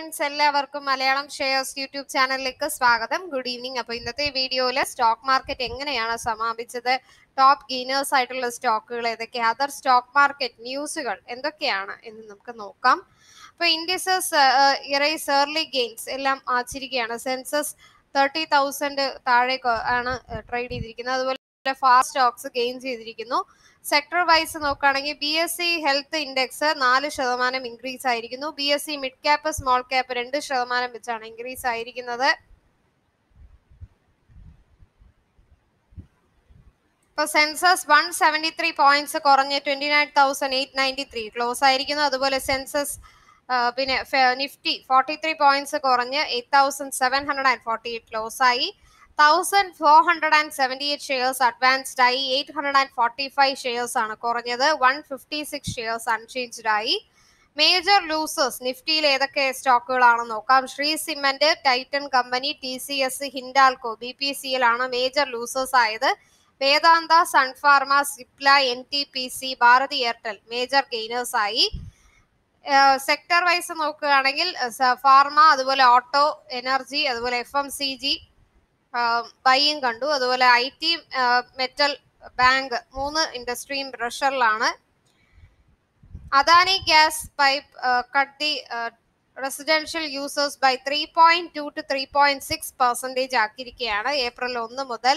friends എല്ലാവർക്കും Malayalam shares YouTube ചാനലിലേക്ക് സ്വാഗതം ഗുഡ് ഈവനിങ് അപ്പോൾ ഇന്നത്തെ വീഡിയോയിൽ സ്റ്റോക്ക് മാർക്കറ്റ് എങ്ങനെയാണ് സമാപിച്ചത് ടോപ്പ് ഗെയിനേഴ്സ് ആയിട്ടുള്ള സ്റ്റോക്കുകൾ ഏതൊക്കെ അതർ സ്റ്റോക്ക് മാർക്കറ്റ് ന്യൂസുകൾ എന്തൊക്കെയാണ് എന്ന് നമുക്ക് നോക്കാം അപ്പോൾ ഇൻഡിസസ് ഇറൈസ് ഏർലി ഗെയിൻസ് എല്ലാം ആചരിക്കുകയാണ് സെൻസസ് തേർട്ടി തൗസൻഡ് താഴേക്ക് ആണ് ട്രേഡ് ചെയ്തിരിക്കുന്നത് അതുപോലെ ഫാസ്റ്റ് സ്റ്റോക്സ് ഗെയിൻ ചെയ്തിരിക്കുന്നു സെക്ടർ വൈസ് നോക്കുകയാണെങ്കിൽ B S C health index നാല് ശതമാനം ഇൻക്രീസ് ആയിരിക്കുന്നു B S C mid cap small cap രണ്ട് ശതമാനം വെച്ചാണ് ഇൻക്രീസ് ആയിരിക്കുന്നത് ഇപ്പൊ Sensex one seventy three points കുറഞ്ഞ് twenty nine thousand eight ninety three close ആയിരിക്കുന്നു അതുപോലെ സെൻസസ് പിന്നെ നിഫ്റ്റി ഫോർട്ടി ത്രീ പോയിന്റ്സ് കുറഞ്ഞ് eight thousand seven hundred and forty eight close ആയി thousand four hundred and seventy eight shares advanced ആയി eight hundred and forty five shares ആണ് കുറഞ്ഞത് one fifty six shares unchanged ആയി major losers നിഫ്റ്റിയിൽ ഏതൊക്കെ സ്റ്റോക്കുകളാണെന്ന് നോക്കാം Shree cement Titan company T C S Hindalco B P C L ആണ് major losers ആയത് Vedanta Sun Pharma Cipla N T P C Bharti Airtel major gainers ആയി സെക്ടർ വൈസ് നോക്കുകയാണെങ്കിൽ ഫാർമ അതുപോലെ ഓട്ടോ എനർജി അതുപോലെ എഫ് എം സി ജി ബൈയും കണ്ടു അതുപോലെ ഐ ടി മെറ്റൽ ബാങ്ക് മൂന്ന് ഇൻഡസ്ട്രിയും പ്രഷറിലാണ് Adani gas pipe cut the residential users by three point two to three point six percentage ആക്കിയിരിക്കുകയാണ് ഏപ്രിൽ ഒന്ന് മുതൽ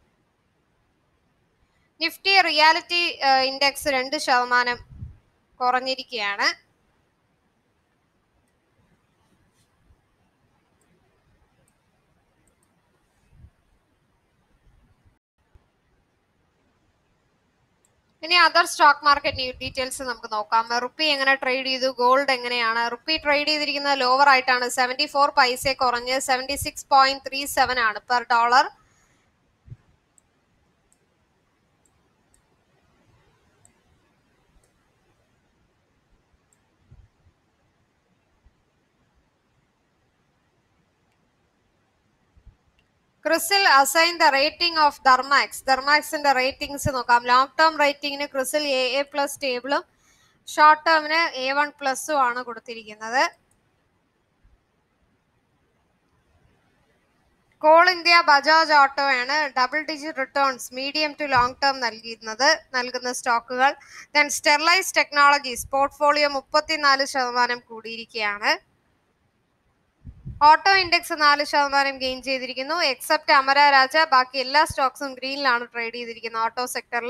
നിഫ്റ്റി റിയാലിറ്റി ഇൻഡെക്സ് രണ്ട് ശതമാനം കുറഞ്ഞിരിക്കുകയാണ് ഇനി അതർ സ്റ്റോക്ക് മാർക്കറ്റ് ഡീറ്റെയിൽസ് നമുക്ക് നോക്കാം റുപ്പി എങ്ങനെ ട്രേഡ് ചെയ്തു ഗോൾഡ് എങ്ങനെയാണ് റുപ്പി ട്രേഡ് ചെയ്തിരിക്കുന്നത് ലോവർ ആയിട്ടാണ് സെവൻറ്റി ഫോർ പൈസ കുറഞ്ഞ് seventy six point three seven ആണ് per dollar Crisil assign the rating of Thermax ധർമാക്സിന്റെ റേറ്റിംഗ്സ് നോക്കാം ലോങ് ടേം റേറ്റിംഗിന് ക്രിസിൽ എ എ പ്ലസ് ടേബിളും ഷോർട്ട് ടേമിന് എ വൺ പ്ലസും ആണ് കൊടുത്തിരിക്കുന്നത് കോൾ ഇന്ത്യ ബജാജ് ഓട്ടോ ആണ് double digit returns medium to long term നൽകുന്നത് നൽകുന്ന സ്റ്റോക്കുകൾ ദെൻ സ്റ്റെർലൈസ് ടെക്നോളജീസ് പോർട്ട്ഫോളിയോ മുപ്പത്തിനാല് ശതമാനം കൂടിയിരിക്കുകയാണ് ഓട്ടോ ഇൻഡെക്സ് നാല് ശതമാനം ഗെയിൻ ചെയ്തിരിക്കുന്നു എക്സെപ്റ്റ് അമര രാജ ബാക്കി എല്ലാ സ്റ്റോക്സും ഗ്രീനിലാണ് ട്രേഡ് ചെയ്തിരിക്കുന്നത് ഓട്ടോ സെക്ടറിൽ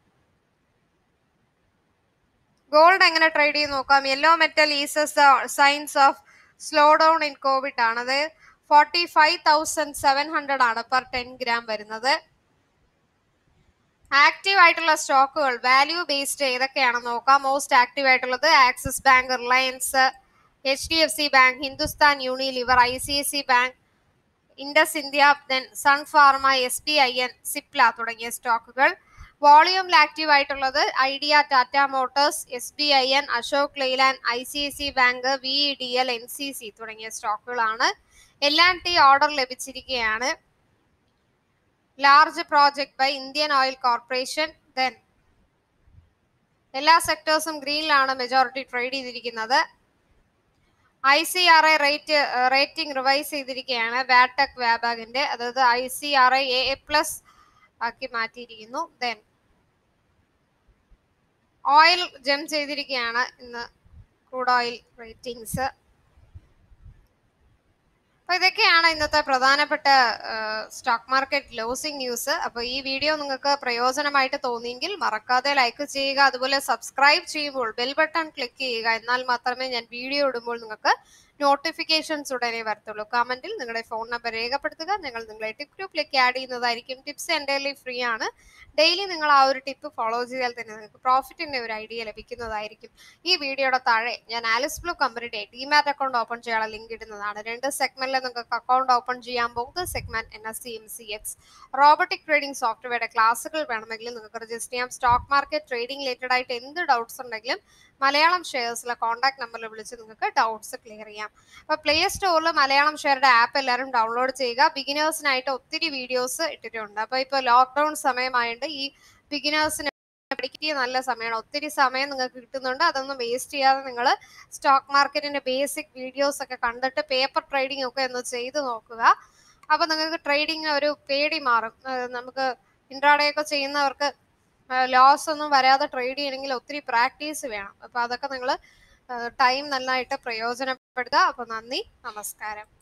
ഗോൾഡ് എങ്ങനെ ട്രേഡ് ചെയ്ത് നോക്കാം yellow metal eases signs of slow down in Covid ആണത് forty five thousand seven hundred ആണ് പെർ ടെൻ ഗ്രാം വരുന്നത് ആക്റ്റീവ് ആയിട്ടുള്ള സ്റ്റോക്കുകൾ വാല്യൂ ബേസ്ഡ് ഏതൊക്കെയാണെന്ന് നോക്കാം മോസ്റ്റ് ആക്റ്റീവ് ആയിട്ടുള്ളത് Axis bank Reliance H D F C bank Hindustan Unilever I C I C bank Indus India then Sun Pharma S B I N Cipla തുടങ്ങിയ സ്റ്റോക്കുകൾ വോളിയൂമിൽ active ആയിട്ടുള്ളത് Idea Tata Motors S B I N Ashok Leyland I C I C bank V D L N C C തുടങ്ങിയ സ്റ്റോക്കുകളാണ് L and T order ലഭിച്ചിരിക്കുകയാണ് large project by Indian Oil Corporation then എല്ലാ സെക്ടേഴ്സും ഗ്രീനിലാണ് മെജോറിറ്റി ട്രേഡ് ചെയ്തിരിക്കുന്നത് I C R I rate rating revise ചെയ്തിരിക്കുകയാണ് Va Tech വാബാഗിന്റെ അതായത് I C R I A plus ആക്കി മാറ്റിയിരിക്കുന്നു ദെൻ ഓയിൽ ജം ചെയ്തിരിക്കുകയാണ് ഇന്ന് ക്രൂഡ് ഓയിൽ റേറ്റിംഗ്സ് അപ്പൊ ഇതൊക്കെയാണ് ഇന്നത്തെ പ്രധാനപ്പെട്ട സ്റ്റോക്ക് മാർക്കറ്റ് ലോസിംഗ് ന്യൂസ് അപ്പൊ ഈ വീഡിയോ നിങ്ങൾക്ക് പ്രയോജനമായിട്ട് തോന്നിയെങ്കിൽ മറക്കാതെ ലൈക്ക് ചെയ്യുക അതുപോലെ സബ്സ്ക്രൈബ് ചെയ്യുമ്പോൾ ബെൽ ബട്ടൺ ക്ലിക്ക് ചെയ്യുക എന്നാൽ മാത്രമേ ഞാൻ വീഡിയോ ഇടുമ്പോൾ നിങ്ങൾക്ക് നോട്ടിഫിക്കേഷൻസ് ഉടനെ വരത്തുള്ളൂ കമന്റിൽ നിങ്ങളുടെ ഫോൺ നമ്പർ രേഖപ്പെടുത്തുക നിങ്ങൾ നിങ്ങളെ ടിപ്പ് ഗ്രൂപ്പിലേക്ക് ആഡ് ചെയ്യുന്നതായിരിക്കും ടിപ്സ് എൻ്റെലി ഫ്രീ ആണ് ഡെയിലി നിങ്ങൾ ആ ഒരു ടിപ്പ് ഫോളോ ചെയ്താൽ തന്നെ നിങ്ങൾക്ക് പ്രോഫിറ്റിന്റെ ഒരു ഐഡിയ ലഭിക്കുന്നതായിരിക്കും ഈ വീഡിയോയുടെ താഴെ ഞാൻ ആലിസ് ബ്ലൂ കമ്പനിയുടെ ഡിമാറ്റ് അക്കൗണ്ട് ഓപ്പൺ ചെയ്യാനുള്ള ലിങ്ക് ഇടുന്നതാണ് രണ്ട് സെഗ്മെന്റിൽ നിങ്ങൾക്ക് അക്കൗണ്ട് ഓപ്പൺ ചെയ്യാൻ പോകുന്നത് segment N S C M C X robotic trading സോഫ്റ്റ്വെയറുടെ ക്ലാസ്സുകൾ വേണമെങ്കിൽ നിങ്ങൾക്ക് രജിസ്റ്റർ ചെയ്യാം സ്റ്റോക്ക് മാർക്കറ്റ് ട്രേഡിംഗ് റിലേറ്റഡ് ആയിട്ട് എന്ത് ഡൗട്ട്സ് ഉണ്ടെങ്കിലും മലയാളം ഷെയർസിലെ കോൺടാക്ട് നമ്പറിൽ വിളിച്ച് നിങ്ങൾക്ക് ഡൗട്ട്സ് ക്ലിയർ ചെയ്യാം അപ്പോൾ പ്ലേ സ്റ്റോറിൽ മലയാളം ഷെയറുടെ ആപ്പ് എല്ലാവരും ഡൗൺലോഡ് ചെയ്യുക ബിഗിനേഴ്സിനായിട്ട് ഒത്തിരി വീഡിയോസ് ഇട്ടിട്ടുണ്ട് അപ്പോൾ ഇപ്പോൾ ലോക്ക്ഡൗൺ സമയമായതുകൊണ്ട് ഈ ബിഗിനേഴ്സിന് പഠിക്കാൻ പറ്റിയ നല്ല സമയമാണ് ഒത്തിരി സമയം നിങ്ങൾക്ക് കിട്ടുന്നുണ്ട് അതൊന്നും വേസ്റ്റ് ചെയ്യാതെ നിങ്ങൾ സ്റ്റോക്ക് മാർക്കറ്റിന്റെ ബേസിക് വീഡിയോസ് ഒക്കെ കണ്ടിട്ട് പേപ്പർ ട്രേഡിംഗ് ഒക്കെ ഒന്ന് ചെയ്ത് നോക്കുക അപ്പൊ നിങ്ങൾക്ക് ട്രേഡിംഗ് ഒരു പേടി മാറും ആ, നമുക്ക് ഇൻട്രാഡേ ഒക്കെ ചെയ്യുന്നവർക്ക് ലോസ് ഒന്നും വരാതെ ട്രേഡ് ചെയ്യണമെങ്കിൽ ഒത്തിരി പ്രാക്ടീസ് വേണം അപ്പൊ അതൊക്കെ നിങ്ങൾ ടൈം നന്നായിട്ട് പ്രയോജനപ്പെടുത്തുക അപ്പൊ നന്ദി നമസ്കാരം